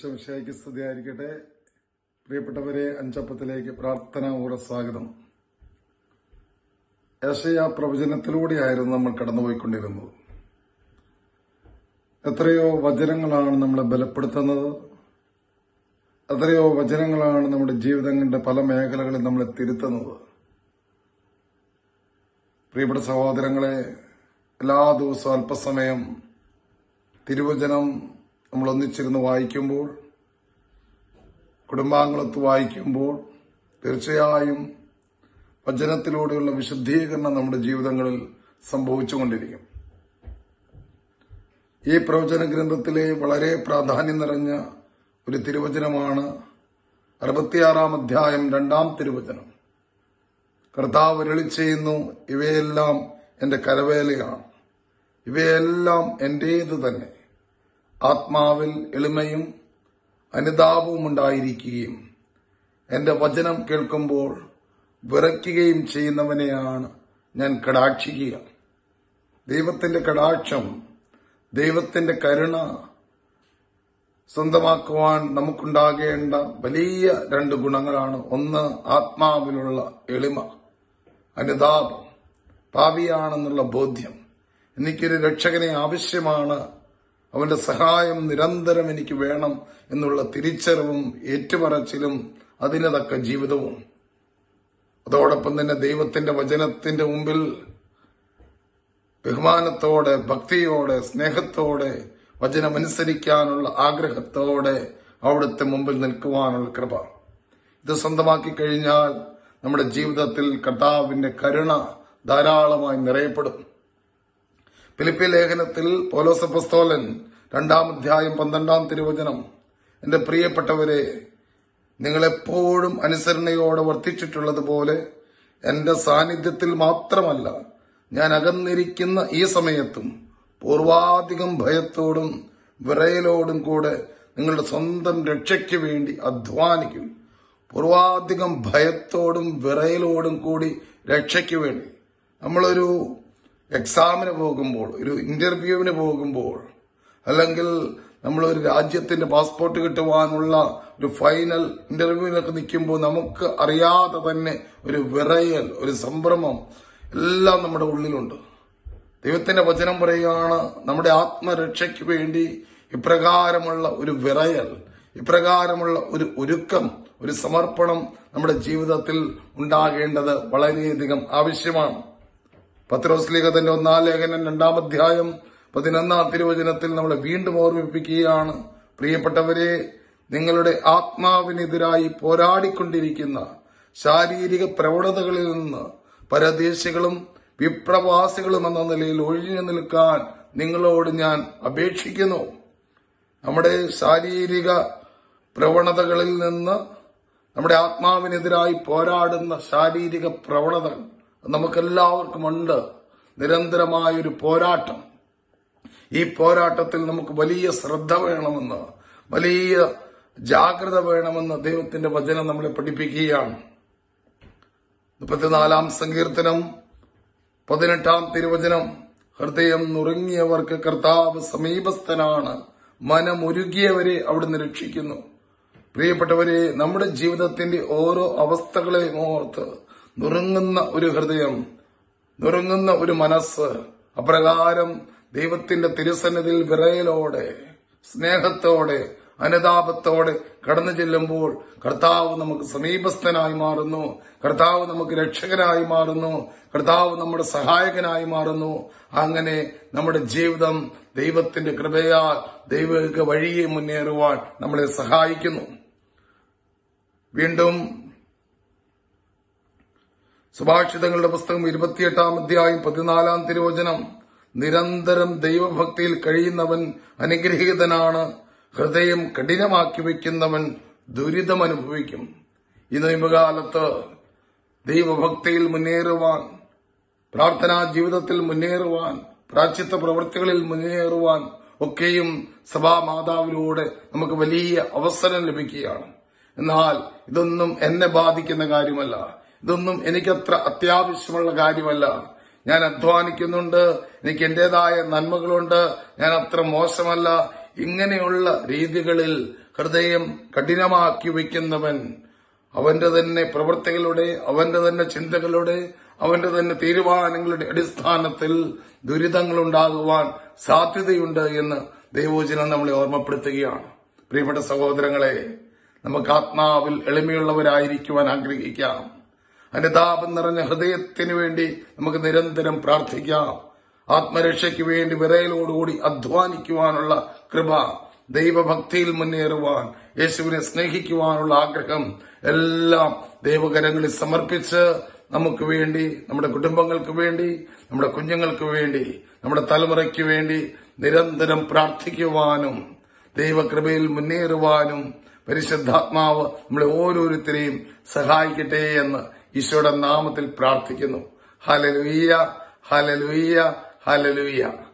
ഈശ്വമിശയ്ക്ക് സ്തുതിയായിരിക്കട്ടെ പ്രിയപ്പെട്ടവരെ അഞ്ചപ്പത്തിലേക്ക് പ്രാർത്ഥനാപൂർവ്വ സ്വാഗതം ഏഷയ പ്രവചനത്തിലൂടെയായിരുന്നു നമ്മൾ കടന്നുപോയിക്കൊണ്ടിരുന്നത് എത്രയോ വചനങ്ങളാണ് നമ്മളെ ബലപ്പെടുത്തുന്നത് എത്രയോ വചനങ്ങളാണ് നമ്മുടെ ജീവിതങ്ങളുടെ പല മേഖലകളിൽ നമ്മളെ തിരുത്തുന്നത് പ്രിയപ്പെട്ട സഹോദരങ്ങളെ എല്ലാ ദിവസവും അല്പസമയം തിരുവചനം നമ്മൾ ഒന്നിച്ചിരുന്ന് വായിക്കുമ്പോൾ കുടുംബാംഗങ്ങളൊത്ത് വായിക്കുമ്പോൾ തീർച്ചയായും വചനത്തിലൂടെയുള്ള വിശുദ്ധീകരണം നമ്മുടെ ജീവിതങ്ങളിൽ സംഭവിച്ചുകൊണ്ടിരിക്കും ഈ പ്രവചന ഗ്രന്ഥത്തിലെ വളരെ പ്രാധാന്യം നിറഞ്ഞ ഒരു തിരുവചനമാണ് അറുപത്തിയാറാം അധ്യായം രണ്ടാം തിരുവചനം കർത്താവ് രളി ചെയ്യുന്നു ഇവയെല്ലാം എന്റെ കരവേലയാണ് ഇവയെല്ലാം എന്റേത് തന്നെ ആത്മാവിൽ എളിമയും അനുതാപവും ഉണ്ടായിരിക്കുകയും എന്റെ വചനം കേൾക്കുമ്പോൾ വിറയ്ക്കുകയും ചെയ്യുന്നവനെയാണ് ഞാൻ കടാക്ഷിക്കുക ദൈവത്തിന്റെ കടാക്ഷം ദൈവത്തിന്റെ കരുണ സ്വന്തമാക്കുവാൻ നമുക്കുണ്ടാകേണ്ട വലിയ രണ്ട് ഗുണങ്ങളാണ് ഒന്ന് ആത്മാവിലുള്ള എളിമ അനുതാപം പാപിയാണെന്നുള്ള ബോധ്യം എനിക്കൊരു രക്ഷകനെ ആവശ്യമാണ് അവന്റെ സഹായം നിരന്തരം എനിക്ക് വേണം എന്നുള്ള തിരിച്ചറിവും ഏറ്റുപറച്ചിലും അതിന് തക്ക ജീവിതവും അതോടൊപ്പം തന്നെ ദൈവത്തിന്റെ വചനത്തിന്റെ മുമ്പിൽ ബഹുമാനത്തോടെ ഭക്തിയോടെ സ്നേഹത്തോടെ വചനമനുസരിക്കാനുള്ള ആഗ്രഹത്തോടെ അവിടുത്തെ മുമ്പിൽ നിൽക്കുവാനുള്ള കൃപ ഇത് സ്വന്തമാക്കി കഴിഞ്ഞാൽ നമ്മുടെ ജീവിതത്തിൽ കർത്താവിന്റെ കരുണ ധാരാളമായി നിറയപ്പെടും ഫിലിപ്പി ലേഖനത്തിൽ പോലോസപ്പസ്തോലൻ രണ്ടാം അധ്യായം പന്ത്രണ്ടാം തിരുവചനം എന്റെ പ്രിയപ്പെട്ടവരെ നിങ്ങളെപ്പോഴും അനുസരണയോടെ വർത്തിച്ചിട്ടുള്ളതുപോലെ എന്റെ സാന്നിധ്യത്തിൽ മാത്രമല്ല ഞാൻ അകന്നിരിക്കുന്ന ഈ സമയത്തും പൂർവാധികം ഭയത്തോടും വിറയലോടും കൂടെ നിങ്ങളുടെ സ്വന്തം രക്ഷയ്ക്ക് വേണ്ടി അധ്വാനിക്കും പൂർവാധികം ഭയത്തോടും വിറയലോടും കൂടി രക്ഷയ്ക്ക് വേണ്ടി നമ്മളൊരു എക്സാമിന് പോകുമ്പോൾ ഒരു ഇന്റർവ്യൂവിന് പോകുമ്പോൾ അല്ലെങ്കിൽ നമ്മൾ ഒരു രാജ്യത്തിന്റെ പാസ്പോർട്ട് കിട്ടുവാനുള്ള ഒരു ഫൈനൽ ഇന്റർവ്യൂവിനൊക്കെ നിൽക്കുമ്പോൾ നമുക്ക് അറിയാതെ തന്നെ ഒരു വിറയൽ ഒരു സംഭ്രമം എല്ലാം നമ്മുടെ ഉള്ളിലുണ്ട് ദൈവത്തിന്റെ വചനം പറയുകയാണ് നമ്മുടെ ആത്മരക്ഷയ്ക്ക് വേണ്ടി ഇപ്രകാരമുള്ള ഒരു വിറയൽ ഇപ്രകാരമുള്ള ഒരു ഒരുക്കം ഒരു സമർപ്പണം നമ്മുടെ ജീവിതത്തിൽ ഉണ്ടാകേണ്ടത് വളരെയധികം ആവശ്യമാണ് പത്രോസ് ലേഖത്തിന്റെ ഒന്നാം ലേഖനം രണ്ടാം അധ്യായം പതിനൊന്നാം തിരുവചനത്തിൽ നമ്മളെ വീണ്ടും ഓർമ്മിപ്പിക്കുകയാണ് പ്രിയപ്പെട്ടവരെ നിങ്ങളുടെ ആത്മാവിനെതിരായി പോരാടിക്കൊണ്ടിരിക്കുന്ന ശാരീരിക പ്രവണതകളിൽ നിന്ന് പരദേശികളും വിപ്രവാസികളും എന്ന നിലയിൽ ഒഴിഞ്ഞു നിൽക്കാൻ നിങ്ങളോട് ഞാൻ അപേക്ഷിക്കുന്നു നമ്മുടെ ശാരീരിക പ്രവണതകളിൽ നിന്ന് നമ്മുടെ ആത്മാവിനെതിരായി പോരാടുന്ന ശാരീരിക പ്രവണതകൾ നമുക്കെല്ലാവർക്കും ഉണ്ട് നിരന്തരമായൊരു പോരാട്ടം ഈ പോരാട്ടത്തിൽ നമുക്ക് വലിയ ശ്രദ്ധ വേണമെന്ന് വലിയ ജാഗ്രത വേണമെന്ന് ദൈവത്തിന്റെ വചനം നമ്മളെ പഠിപ്പിക്കുകയാണ് മുപ്പത്തിനാലാം സങ്കീർത്തനം പതിനെട്ടാം തിരുവചനം ഹൃദയം നുറുങ്ങിയവർക്ക് കർത്താവ് സമീപസ്ഥനാണ് മനമൊരുകിയവരെ അവിടുന്ന് രക്ഷിക്കുന്നു പ്രിയപ്പെട്ടവരെ നമ്മുടെ ജീവിതത്തിന്റെ ഓരോ അവസ്ഥകളെയും ഓർത്ത് നുറുങ്ങുന്ന ഒരു ഹൃദയം നുറുങ്ങുന്ന ഒരു മനസ്സ് അപ്രകാരം ദൈവത്തിന്റെ തിരുസന്നിധിയിൽ വിറയലോടെ സ്നേഹത്തോടെ അനുതാപത്തോടെ കടന്നു ചെല്ലുമ്പോൾ കർത്താവ് നമുക്ക് സമീപസ്ഥനായി മാറുന്നു കർത്താവ് നമുക്ക് രക്ഷകനായി മാറുന്നു കർത്താവ് നമ്മുടെ സഹായകനായി മാറുന്നു അങ്ങനെ നമ്മുടെ ജീവിതം ദൈവത്തിന്റെ കൃപയാൽ ദൈവിക വഴിയെ മുന്നേറുവാൻ നമ്മളെ സഹായിക്കുന്നു വീണ്ടും സുഭാഷിതങ്ങളുടെ പുസ്തകം ഇരുപത്തിയെട്ടാം അധ്യായം പതിനാലാം തിരുവചനം നിരന്തരം ദൈവഭക്തിയിൽ കഴിയുന്നവൻ അനുഗ്രഹീതനാണ് ഹൃദയം കഠിനമാക്കി വയ്ക്കുന്നവൻ ദുരിതം അനുഭവിക്കും ഈ നോയമ്പുകാലത്ത് ദൈവഭക്തിയിൽ മുന്നേറുവാൻ പ്രാർത്ഥനാ ജീവിതത്തിൽ മുന്നേറുവാൻ പ്രാച്ചിത്വ പ്രവൃത്തികളിൽ മുന്നേറുവാൻ ഒക്കെയും സഭാമാതാവിലൂടെ നമുക്ക് വലിയ അവസരം ലഭിക്കുകയാണ് എന്നാൽ ഇതൊന്നും എന്നെ ബാധിക്കുന്ന കാര്യമല്ല ഇതൊന്നും എനിക്കത്ര അത്യാവശ്യമുള്ള കാര്യമല്ല ഞാൻ അധ്വാനിക്കുന്നുണ്ട് എനിക്ക് എന്റേതായ നന്മകളുണ്ട് ഞാൻ അത്ര മോശമല്ല ഇങ്ങനെയുള്ള രീതികളിൽ ഹൃദയം കഠിനമാക്കി വയ്ക്കുന്നവൻ അവന്റെ തന്നെ പ്രവൃത്തികളുടെ അവന്റെ തന്നെ ചിന്തകളുടെ അവന്റെ തന്നെ തീരുമാനങ്ങളുടെ അടിസ്ഥാനത്തിൽ ദുരിതങ്ങൾ ഉണ്ടാകുവാൻ സാധ്യതയുണ്ട് എന്ന് ദൈവോചനം നമ്മളെ ഓർമ്മപ്പെടുത്തുകയാണ് പ്രിയപ്പെട്ട സഹോദരങ്ങളെ നമുക്ക് ആത്മാവിൽ എളിമയുള്ളവരായിരിക്കുവാൻ ആഗ്രഹിക്കാം അനുതാപം നിറഞ്ഞ ഹൃദയത്തിന് വേണ്ടി നമുക്ക് നിരന്തരം പ്രാർത്ഥിക്കാം ആത്മരക്ഷയ്ക്ക് വേണ്ടി വിറയലോടുകൂടി അധ്വാനിക്കുവാനുള്ള കൃപ ദൈവഭക്തിയിൽ മുന്നേറുവാൻ യേശുവിനെ സ്നേഹിക്കുവാനുള്ള ആഗ്രഹം എല്ലാം ദൈവകരങ്ങളിൽ സമർപ്പിച്ച് നമുക്ക് വേണ്ടി നമ്മുടെ കുടുംബങ്ങൾക്ക് വേണ്ടി നമ്മുടെ കുഞ്ഞുങ്ങൾക്ക് വേണ്ടി നമ്മുടെ തലമുറയ്ക്ക് വേണ്ടി നിരന്തരം പ്രാർത്ഥിക്കുവാനും ദൈവകൃപയിൽ മുന്നേറുവാനും പരിശുദ്ധാത്മാവ് നമ്മളെ ഓരോരുത്തരെയും സഹായിക്കട്ടെ എന്ന് ഈശോയുടെ നാമത്തിൽ പ്രാർത്ഥിക്കുന്നു ഹലലുയ്യ ഹലലുയ്യ ഹലലുയ്യ